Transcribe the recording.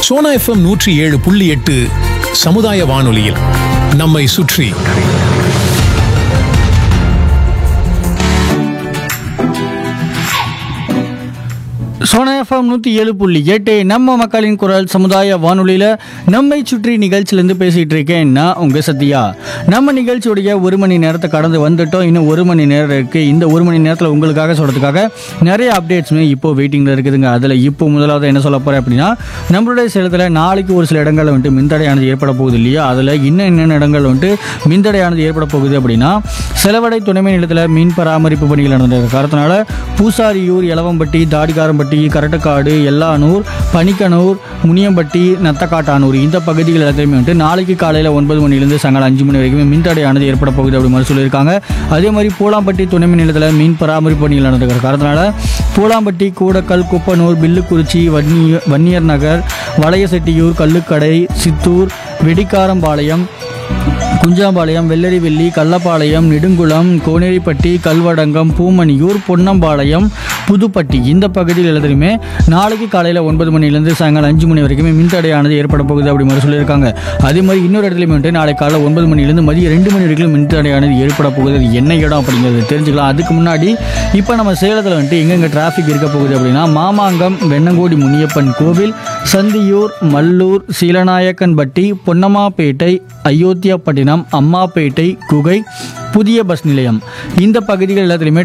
Sona FM நூற்றி ஏழு புள்ளி எட்டு சமுதாய வானொலியில் நம்மை சுற்றி சோனா எஃப்எம் நூற்றி ஏழு புள்ளி எட்டு நம்ம மக்களின் குரல் சமுதாய வானொலியில் நம்மை சுற்றி நிகழ்ச்சியிலேருந்து பேசிகிட்டு இருக்கேன் நான் உங்கள் சத்யா நம்ம நிகழ்ச்சியுடைய ஒரு மணி நேரத்தை கடந்து வந்துட்டோம் இன்னும் ஒரு மணி நேரம் இருக்குது இந்த ஒரு மணி நேரத்தில் உங்களுக்காக சொல்கிறதுக்காக நிறைய அப்டேட்ஸுமே இப்போ வெயிட்டிங்கில் இருக்குதுங்க அதில் இப்போ முதலாவது என்ன சொல்ல போகிறேன் அப்படின்னா நம்மளுடைய சேலத்தில் நாளைக்கு ஒரு சில இடங்களில் வந்துட்டு மின்தடையானது ஏற்பட போகுது இல்லையா அதில் இன்னும் என்னென்ன இடங்கள் வந்துட்டு மின்தடையானது ஏற்பட போகுது அப்படின்னா செலவடை துணைமை நிலத்தில் மீன் பராமரிப்பு பணிகள் நடந்த காரணத்தினால பூசாரியூர் எலவம்பட்டி தாடிகாரம்பட்டி கரட்டக்காடு எல்லானூர் பனிக்கனூர் முனியம்பட்டி நத்தக்காட்டானூர் இந்த பகுதிகள் எல்லாத்தையுமே வந்துட்டு நாளைக்கு காலையில் ஒன்பது மணிலேருந்து சாயங்காலம் அஞ்சு மணி வரைக்கும் மின்தடையானது ஏற்பட போகுது அப்படி மாதிரி சொல்லியிருக்காங்க அதே மாதிரி பூலாம்பட்டி துணைமின் நிலையத்தில் மீன் பராமரிப்பு பணிகள் நடந்துக்கிற காரணத்தினால பூலாம்பட்டி கூடக்கல் குப்பனூர் பில்லுக்குறிச்சி வன்னிய வன்னியர் நகர் வளையசெட்டியூர் கல்லுக்கடை சித்தூர் வெடிக்காரம்பாளையம் குஞ்சாம்பாளையம் வெள்ளரிவெள்ளி கள்ளப்பாளையம் நெடுங்குளம் கோனேரிப்பட்டி கல்வடங்கம் பூமணியூர் பொன்னம்பாளையம் புதுப்பட்டி இந்த பகுதியில் எல்லாத்துலையுமே நாளைக்கு காலையில் ஒன்பது மணிலேருந்து சாயங்காலம் அஞ்சு மணி வரைக்குமே மின்தடையானது ஏற்பட போகுது அப்படி மாதிரி சொல்லியிருக்காங்க அதே மாதிரி இன்னொரு இடத்துலையுமே வந்துட்டு நாளை காலைல ஒன்பது மணிலேருந்து மதியம் ரெண்டு மணி வரைக்கும் மின்தடையானது ஏற்பட போகுது அது என்ன இடம் அப்படிங்கிறது தெரிஞ்சுக்கலாம் அதுக்கு முன்னாடி இப்போ நம்ம சேலத்தில் வந்துட்டு எங்கெங்கே டிராஃபிக் இருக்க போகுது அப்படின்னா மாமாங்கம் வெண்ணங்கோடி முனியப்பன் கோவில் சந்தியூர் மல்லூர் சீலநாயக்கன்பட்டி பொன்னம்மாப்பேட்டை அயோத்தியாப்பட்டினம் அம்மாப்பேட்டை குகை புதிய பஸ் நிலையம் இந்த பகுதிகள் எல்லாத்துலேயுமே